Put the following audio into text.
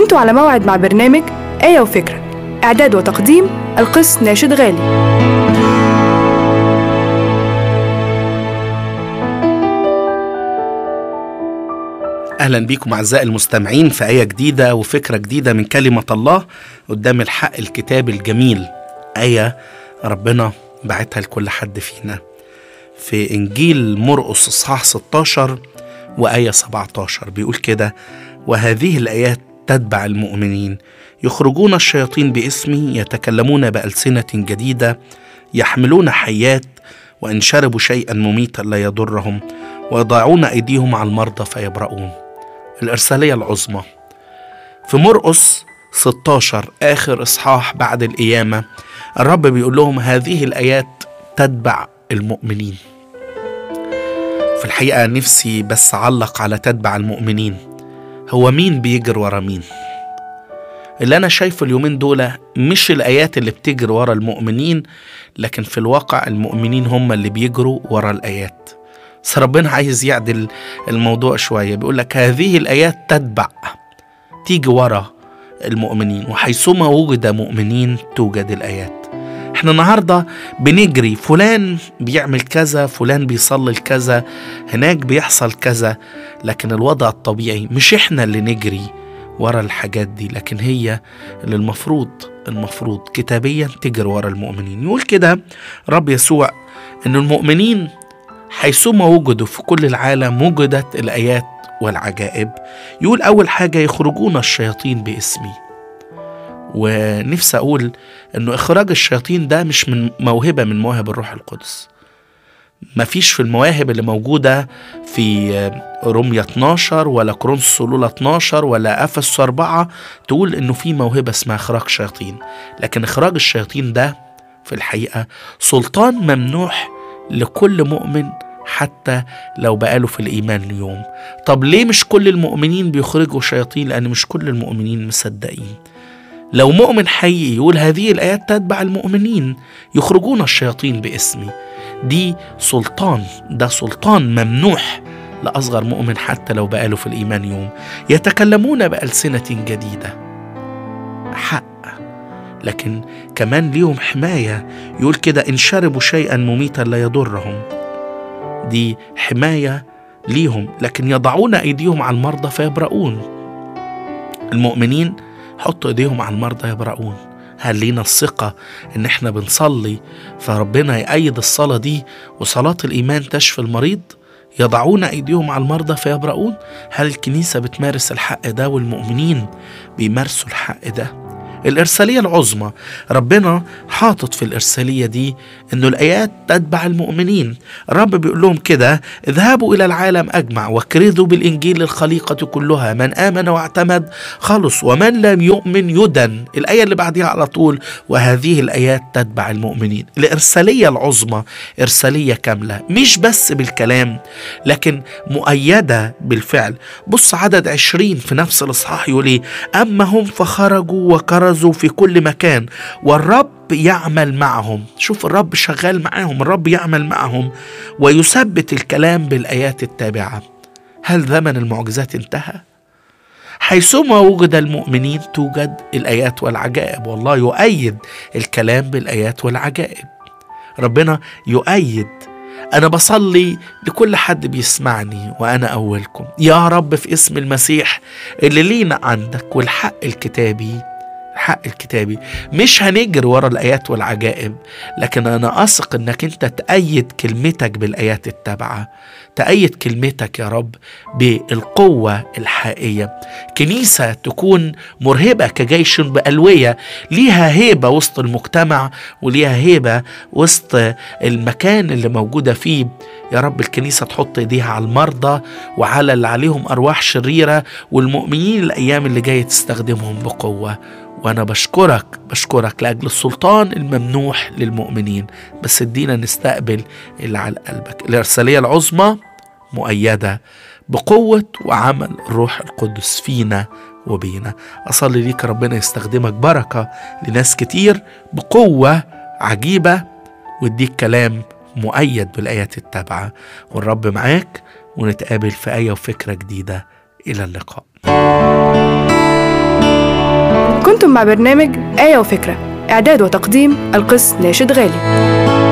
انتوا على موعد مع برنامج آية وفكرة إعداد وتقديم القس ناشد غالي اهلا بيكم اعزائي المستمعين في ايه جديده وفكره جديده من كلمه الله قدام الحق الكتاب الجميل ايه ربنا بعتها لكل حد فينا في انجيل مرقس اصحاح 16 وايه 17 بيقول كده وهذه الايات تتبع المؤمنين يخرجون الشياطين باسمي يتكلمون بالسنه جديده يحملون حيات وان شربوا شيئا مميتا لا يضرهم ويضعون ايديهم على المرضى فيبرؤون الإرسالية العظمى في مرقس 16 آخر إصحاح بعد القيامة الرب بيقول لهم هذه الآيات تتبع المؤمنين في الحقيقة نفسي بس أعلق على تتبع المؤمنين هو مين بيجر ورا مين اللي أنا شايفه اليومين دول مش الآيات اللي بتجري ورا المؤمنين لكن في الواقع المؤمنين هم اللي بيجروا ورا الآيات بس ربنا عايز يعدل الموضوع شوية بيقول لك هذه الآيات تتبع تيجي ورا المؤمنين وحيثما وجد مؤمنين توجد الآيات احنا النهاردة بنجري فلان بيعمل كذا فلان بيصلي كذا هناك بيحصل كذا لكن الوضع الطبيعي مش احنا اللي نجري ورا الحاجات دي لكن هي اللي المفروض المفروض كتابيا تجري ورا المؤمنين يقول كده رب يسوع ان المؤمنين حيثما وجدوا في كل العالم وجدت الآيات والعجائب يقول أول حاجة يخرجون الشياطين باسمي ونفسي أقول أنه إخراج الشياطين ده مش من موهبة من مواهب الروح القدس مفيش في المواهب اللي موجودة في رومية 12 ولا كرونس الأولى 12 ولا أفس 4 تقول إنه في موهبة اسمها إخراج شياطين لكن إخراج الشياطين ده في الحقيقة سلطان ممنوح لكل مؤمن حتى لو بقاله في الإيمان اليوم طب ليه مش كل المؤمنين بيخرجوا شياطين لأن مش كل المؤمنين مصدقين لو مؤمن حقيقي يقول هذه الآيات تتبع المؤمنين يخرجون الشياطين باسمي دي سلطان ده سلطان ممنوح لأصغر مؤمن حتى لو بقاله في الإيمان يوم يتكلمون بألسنة جديدة حق لكن كمان ليهم حماية يقول كده إن شربوا شيئا مميتا لا يضرهم دي حماية ليهم لكن يضعون أيديهم على المرضى فيبرؤون المؤمنين حطوا أيديهم على المرضى يبرؤون هل لينا الثقة إن إحنا بنصلي فربنا يأيد الصلاة دي وصلاة الإيمان تشفي المريض يضعون أيديهم على المرضى فيبرؤون هل الكنيسة بتمارس الحق ده والمؤمنين بيمارسوا الحق ده الإرسالية العظمى ربنا حاطط في الإرسالية دي إنه الآيات تتبع المؤمنين الرب بيقول لهم كده اذهبوا إلى العالم أجمع واكرزوا بالإنجيل للخليقة كلها من آمن واعتمد خلص ومن لم يؤمن يدن الآية اللي بعديها على طول وهذه الآيات تتبع المؤمنين الإرسالية العظمى إرسالية كاملة مش بس بالكلام لكن مؤيدة بالفعل بص عدد عشرين في نفس الإصحاح يقول إيه أما هم فخرجوا وكرزوا برزوا في كل مكان والرب يعمل معهم شوف الرب شغال معاهم الرب يعمل معهم ويثبت الكلام بالآيات التابعة هل زمن المعجزات انتهى؟ حيثما وجد المؤمنين توجد الآيات والعجائب والله يؤيد الكلام بالآيات والعجائب ربنا يؤيد أنا بصلي لكل حد بيسمعني وأنا أولكم يا رب في اسم المسيح اللي لينا عندك والحق الكتابي الحق الكتابي مش هنجري ورا الآيات والعجائب لكن أنا أثق أنك أنت تأيد كلمتك بالآيات التابعة تأيد كلمتك يا رب بالقوة الحقيقية كنيسة تكون مرهبة كجيش بألوية ليها هيبة وسط المجتمع وليها هيبة وسط المكان اللي موجودة فيه يا رب الكنيسة تحط ايديها على المرضى وعلى اللي عليهم أرواح شريرة والمؤمنين الأيام اللي جاية تستخدمهم بقوة وأنا بشكرك بشكرك لأجل السلطان الممنوح للمؤمنين بس ادينا نستقبل اللي على قلبك الإرسالية العظمى مؤيدة بقوة وعمل الروح القدس فينا وبينا أصلي ليك ربنا يستخدمك بركة لناس كتير بقوة عجيبة واديك كلام مؤيد بالآيات التابعة والرب معاك ونتقابل في آية وفكرة جديدة إلى اللقاء أنتم مع برنامج آية وفكرة إعداد وتقديم القس ناشد غالي